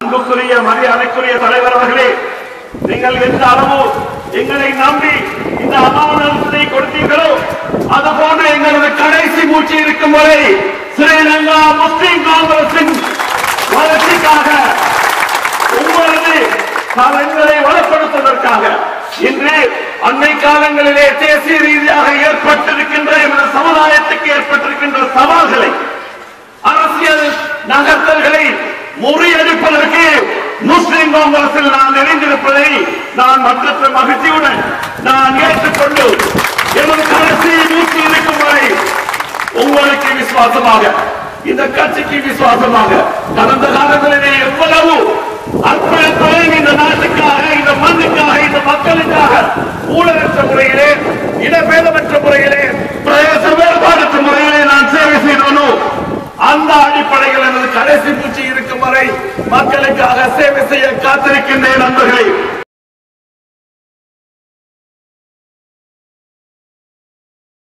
அன்புக்குரிய மரியாதைக்குரிய தலைவர் அவர்களே நீங்கள் எந்த அளவு எங்களை நம்பி இந்த அமானத்தை கொடுத்தீர்களோ அதுபோன்று எங்களது கடைசி மூச்சு இருக்கும் வரை ஸ்ரீலங்கா முஸ்லிம் காங்கிரசின் வளர்ச்சிக்காக உங்களது நலன்களை வளப்படுத்துவதற்காக இன்று அன்னை காலங்களிலே தேசிய ரீதியாக ஏற்பட்டிருக்கின்ற எமது சமுதாயத்துக்கு ஏற்பட்டிருக்கின்ற சவால்களை அரசியல் நகர்த்தல்களை முறியடிப்பதற்கு முஸ்லிம் காங்கிரஸில் நான் இணைந்திருப்பதை நான் மற்ற மகிழ்ச்சியுடன் நான் ஏற்றுக்கொண்டு எனது கடைசி மூச்சு இருக்கும் வரை உங்களுக்கு விசுவாசமாக இந்த கட்சிக்கு விசுவாசமாக கடந்த காலங்களிலே எவ்வளவு அர்ப்பணிப்பையும் இந்த நாட்டுக்காக இந்த மண்ணுக்காக இந்த மக்களுக்காக ஊழலற்ற முறையிலே இடபேதமற்ற முறையிலே பிரதேச வேறுபாடற்ற முறையிலே நான் சேவை செய்தவனோ அந்த அடிப்படையில் எனது கடைசி மூச்சு இருக்கும் வரை மக்களுக்காக சேவை செய்ய காத்திருக்கின்றேன் நண்பர்களே